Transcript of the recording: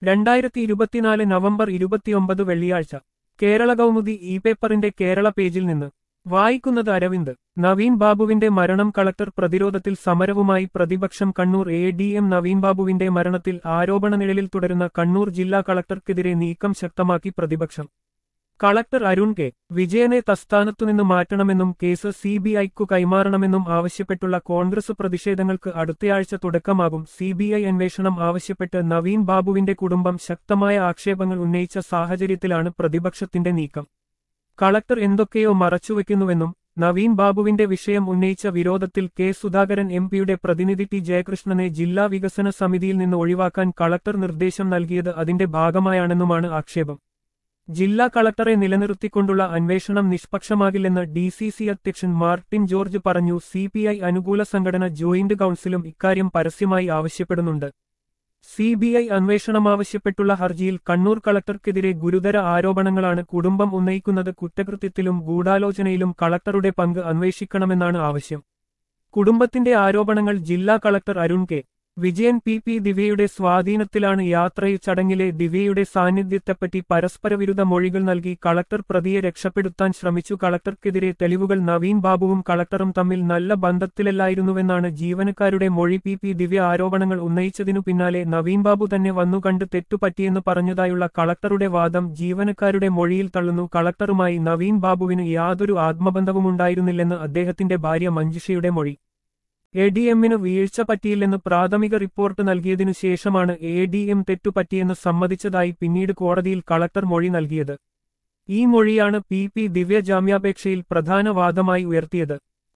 രണ്ടായിരത്തി ഇരുപത്തിനാല് നവംബർ ഇരുപത്തിയൊമ്പത് വെള്ളിയാഴ്ച കേരള കൗമുദി ഇ പേപ്പറിന്റെ കേരള പേജിൽ നിന്ന് വായിക്കുന്നത് അരവിന്ദ് നവീൻ ബാബുവിന്റെ മരണം കളക്ടർ പ്രതിരോധത്തിൽ സമരവുമായി പ്രതിപക്ഷം Kannur A D M Naveen ബാബുവിന്റെ മരണത്തിൽ ആരോപണ നിഴലിൽ തുടരുന്ന കണ്ണൂർ ജില്ലാ കളക്ടർക്കെതിരെ നീക്കം ശക്തമാക്കി പ്രതിപക്ഷം കളക്ടർ അരുൺ കെ വിജയനെ തസ്ഥാനത്തുനിന്ന് മാറ്റണമെന്നും കേസ് സി ബി ഐക്കു കൈമാറണമെന്നും ആവശ്യപ്പെട്ടുള്ള കോൺഗ്രസ് പ്രതിഷേധങ്ങൾക്ക് അടുത്തയാഴ്ച തുടക്കമാകും സി ബി ഐ അന്വേഷണം ആവശ്യപ്പെട്ട് നവീൻ ബാബുവിന്റെ കുടുംബം ശക്തമായ ആക്ഷേപങ്ങൾ ഉന്നയിച്ച സാഹചര്യത്തിലാണ് പ്രതിപക്ഷത്തിന്റെ നീക്കം കളക്ടർ എന്തൊക്കെയോ മറച്ചുവെക്കുന്നുവെന്നും നവീൻ ബാബുവിന്റെ വിഷയം ഉന്നയിച്ച വിരോധത്തിൽ കെ സുധാകരൻ എം പിയുടെ പ്രതിനിധി ടി ജയകൃഷ്ണനെ ജില്ലാ വികസന സമിതിയിൽ നിന്ന് ഒഴിവാക്കാൻ കളക്ടർ നിർദ്ദേശം നൽകിയത് അതിന്റെ ഭാഗമായാണെന്നുമാണ് ആക്ഷേപം ജില്ലാ കളക്ടറെ നിലനിർത്തിക്കൊണ്ടുള്ള അന്വേഷണം നിഷ്പക്ഷമാകില്ലെന്ന് ഡി സി സി അധ്യക്ഷൻ മാർട്ടിൻ ജോർജ് പറഞ്ഞു സി പി ഐ അനുകൂല സംഘടന ജോയിന്റ് കൌൺസിലും ഇക്കാര്യം പരസ്യമായി ആവശ്യപ്പെടുന്നുണ്ട് സി ബി ഐ അന്വേഷണമാവശ്യപ്പെട്ടുള്ള ഹർജിയിൽ കണ്ണൂർ കളക്ടർക്കെതിരെ ഗുരുതര ആരോപണങ്ങളാണ് കുടുംബം ഉന്നയിക്കുന്നത് കുറ്റകൃത്യത്തിലും ഗൂഢാലോചനയിലും കളക്ടറുടെ പങ്ക് അന്വേഷിക്കണമെന്നാണ് ആവശ്യം കുടുംബത്തിന്റെ ആരോപണങ്ങൾ ജില്ലാ collector Arun K Vijayan P P ദിവ്യയുടെ സ്വാധീനത്തിലാണ് യാത്രയിൽ ചടങ്ങിലെ ദിവ്യയുടെ സാന്നിധ്യത്തെപ്പറ്റി പരസ്പരവിരുദ്ധ മൊഴികൾ നൽകി കളക്ടർ പ്രതിയെ രക്ഷപ്പെടുത്താൻ ശ്രമിച്ചു കളക്ടർക്കെതിരെ തെളിവുകൾ നവീൻ ബാബുവും കളക്ടറും തമ്മിൽ നല്ല ബന്ധത്തിലല്ലായിരുന്നുവെന്നാണ് ജീവനക്കാരുടെ മൊഴി പി പി ദിവ്യ ആരോപണങ്ങൾ ഉന്നയിച്ചതിനു പിന്നാലെ നവീൻ ബാബു തന്നെ വന്നുകണ്ട് തെറ്റുപറ്റിയെന്ന് പറഞ്ഞതായുള്ള കളക്ടറുടെ വാദം ജീവനക്കാരുടെ മൊഴിയിൽ തള്ളുന്നു കളക്ടറുമായി നവീൻ ബാബുവിന് യാതൊരു ആത്മബന്ധവുമുണ്ടായിരുന്നില്ലെന്ന് അദ്ദേഹത്തിന്റെ ഭാര്യ മഞ്ജുഷയുടെ മൊഴി എ ഡി എമ്മിന് വീഴ്ച പറ്റിയില്ലെന്ന് പ്രാഥമിക റിപ്പോർട്ട് നൽകിയതിനു ശേഷമാണ് എ ഡി എം തെറ്റുപറ്റിയെന്ന് സമ്മതിച്ചതായി പിന്നീട് കോടതിയിൽ കളക്ടർ മൊഴി നൽകിയത് ഈ മൊഴിയാണ് പി പി ദിവ്യ ജാമ്യാപേക്ഷയിൽ പ്രധാന വാദമായി ഉയർത്തിയത്